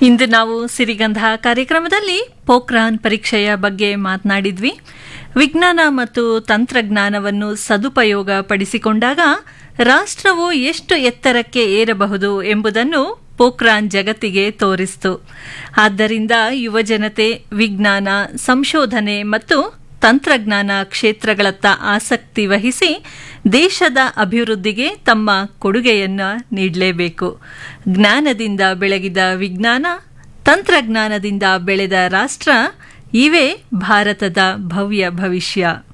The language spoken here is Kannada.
ಇಂದು ನಾವು ಸಿರಿಗಂಧ ಕಾರ್ಯಕ್ರಮದಲ್ಲಿ ಪೋಖ್ರಾನ್ ಪರೀಕ್ಷೆಯ ಬಗ್ಗೆ ಮಾತನಾಡಿದ್ವಿ ವಿಜ್ಞಾನ ಮತ್ತು ತಂತ್ರಜ್ಞಾನವನ್ನು ಸದುಪಯೋಗ ಪಡಿಸಿಕೊಂಡಾಗ ರಾಷ್ಟ್ರವು ಎಷ್ಟು ಎತ್ತರಕ್ಕೆ ಏರಬಹುದು ಎಂಬುದನ್ನು ಪೋಖ್ರಾನ್ ಜಗತ್ತಿಗೆ ತೋರಿಸಿತು ಆದ್ದರಿಂದ ಯುವಜನತೆ ವಿಜ್ಞಾನ ಸಂಶೋಧನೆ ಮತ್ತು ತಂತ್ರಜ್ಞಾನ ಕ್ಷೇತ್ರಗಳತ್ತ ಆಸಕ್ತಿ ವಹಿಸಿ ದೇಶದ ಅಭಿವೃದ್ಧಿಗೆ ತಮ್ಮ ಕೊಡುಗೆಯನ್ನು ನೀಡಲೇಬೇಕು ಜ್ಞಾನದಿಂದ ಬೆಳಗಿದ ವಿಜ್ಞಾನ ತಂತ್ರಜ್ಞಾನದಿಂದ ಬೆಳೆದ ರಾಷ್ಟ್ರ ಇವೇ ಭಾರತದ ಭವ್ಯ ಭವಿಷ್ಯ